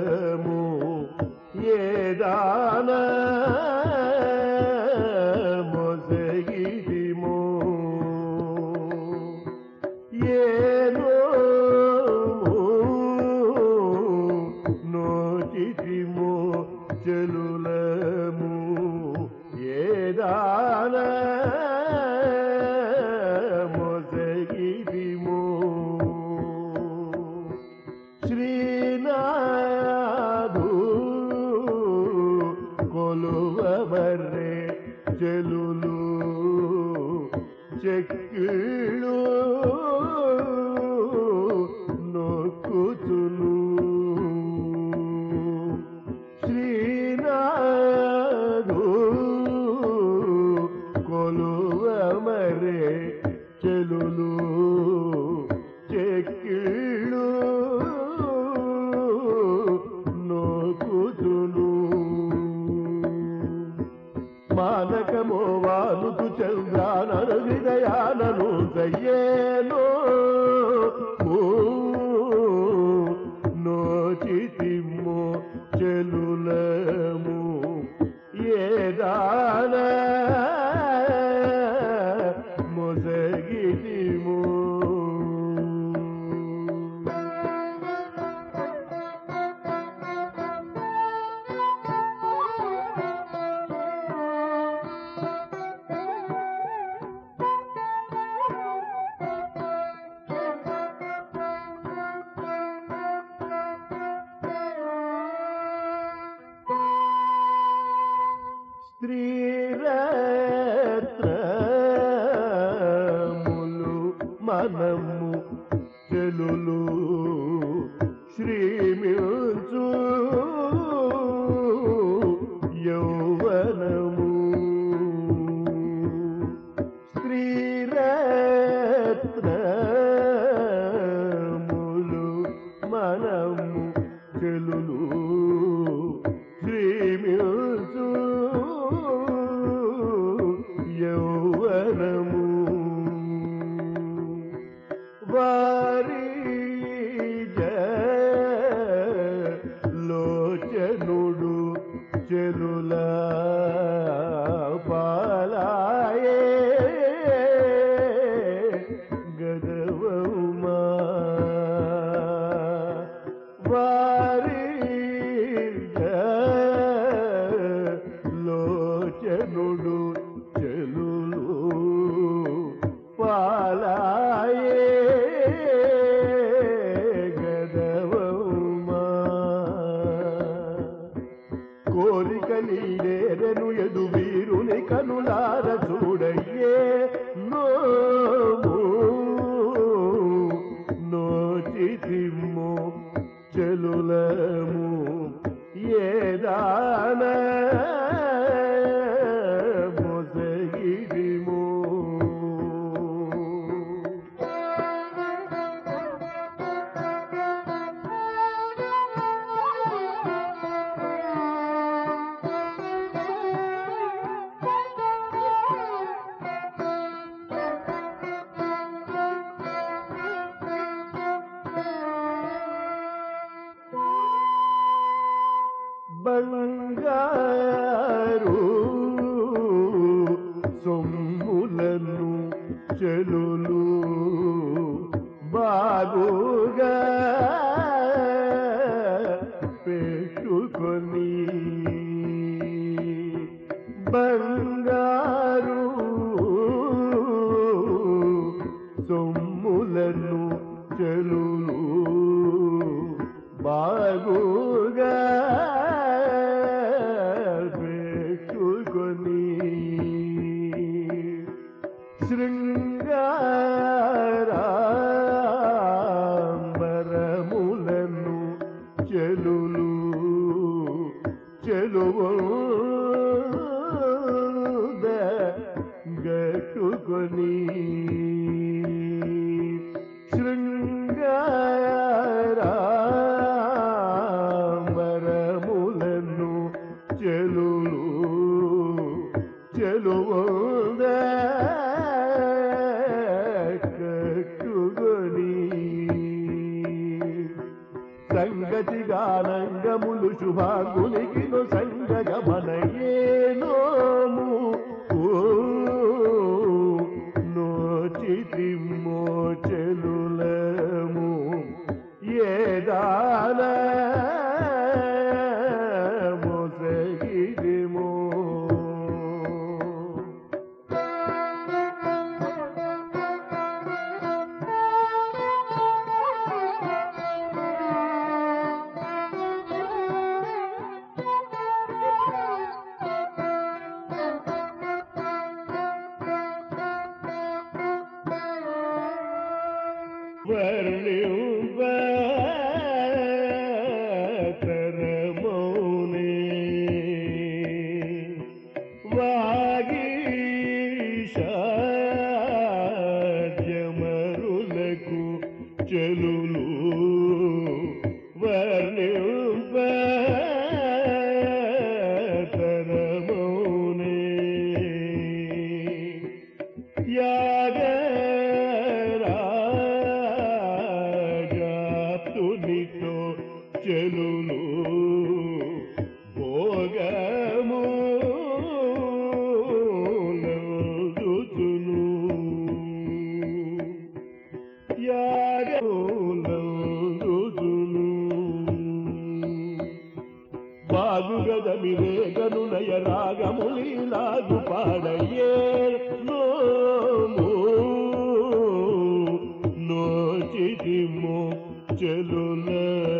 చెలులము ఏదాన మొసగిదిమో ఏనో నోచితిమో చెలులము ఏదాన మొసగిదిమో శ్రీనాథు కొలువబర్రే చెలులు చెక్కిళ్ళు నొక్కుతును శ్రీనాథు కొలువమరే చెలులు చెక్కిళ్ళు నోకుతును మానకమో వాలుకు చంద్రానను హృదయానను దయ్యేనో నోచితిమ్మో చెలులము ఏదాన మొసగితిమో స్త్రీరత్నములు మనము చెలులు శ్రీమించు యౌవనము స్త్రీరత్నములు మనము చెలులు శ్రీమించు యౌవనము వారి లోచనుడు చెలుల పాలాయే గదవమా వారి లోచనుడు చెలులు పాలాయే గదవమా కోరిక నీడేరెను ఎదు వీరుని కనులార చూడయ్యే నోము నోచితిమ్ము చెలులము ఏదాన మొసగిడిము బంగారు సొమ్ములను చెలులు బాగుగా పెట్టుకొని బంగారు సొమ్ములను చెలులు బాగుగా పెట్టుకొని శృంగారాంబరములను చెలులు చెలువు గట్టుకొని శృంగారాంబరములను చెలులు చెలువుద కట్టుకొని సంగతి గాన శుభానంగములు శుభాంగునికి సంగగమనయేనోము నోచితి మోచెలులము ఏదాన మోసగిరిమో వర్ణింపరమౌనే వాగీషాద్యమరులకు చెలులు వర్ణింపరమౌనే యాగరాజాప్తునితో చెలులు భోగము నందుతును యాగమునందుతును బాగుగదమిరేగనునయ రాగములీలాగు పాడయే నోము నోచితిము చెలుల